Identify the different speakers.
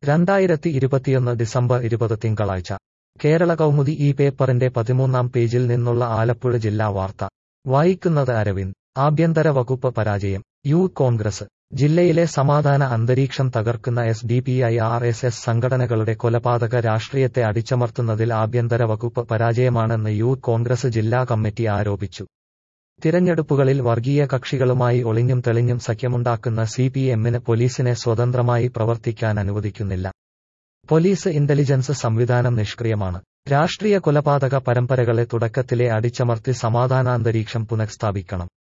Speaker 1: രണ്ടായിരത്തി ഇരുപത്തിയൊന്ന് ഡിസംബർ ഇരുപത് തിങ്കളാഴ്ച കേരള കൗമുദി ഈ പേപ്പറിന്റെ പതിമൂന്നാം പേജിൽ നിന്നുള്ള ആലപ്പുഴ ജില്ലാ വാർത്ത വായിക്കുന്നത് അരവിന്ദ് ആഭ്യന്തര വകുപ്പ് പരാജയം യൂത്ത് കോൺഗ്രസ് ജില്ലയിലെ സമാധാന അന്തരീക്ഷം തകർക്കുന്ന S D P I R S S സംഘടനകളുടെ കൊലപാതക രാഷ്ട്രീയത്തെ അടിച്ചമർത്തുന്നതിൽ ആഭ്യന്തര വകുപ്പ് പരാജയമാണെന്ന് യൂത്ത് കോൺഗ്രസ് ജില്ലാ കമ്മിറ്റി ആരോപിച്ചു തിരഞ്ഞെടുപ്പുകളിൽ വർഗീയ കക്ഷികളുമായി ഒളിഞ്ഞും തെളിഞ്ഞും സഖ്യമുണ്ടാക്കുന്ന സി പി എമ്മിന് പോലീസിനെ സ്വതന്ത്രമായി പ്രവർത്തിക്കാൻ അനുവദിക്കുന്നില്ല പോലീസ് ഇന്റലിജൻസ് സംവിധാനം നിഷ്ക്രിയമാണ് രാഷ്ട്രീയ കൊലപാതക പരമ്പരകളെ തുടക്കത്തിലെ അടിച്ചമർത്തി സമാധാനാന്തരീക്ഷം പുനഃസ്ഥാപിക്കണം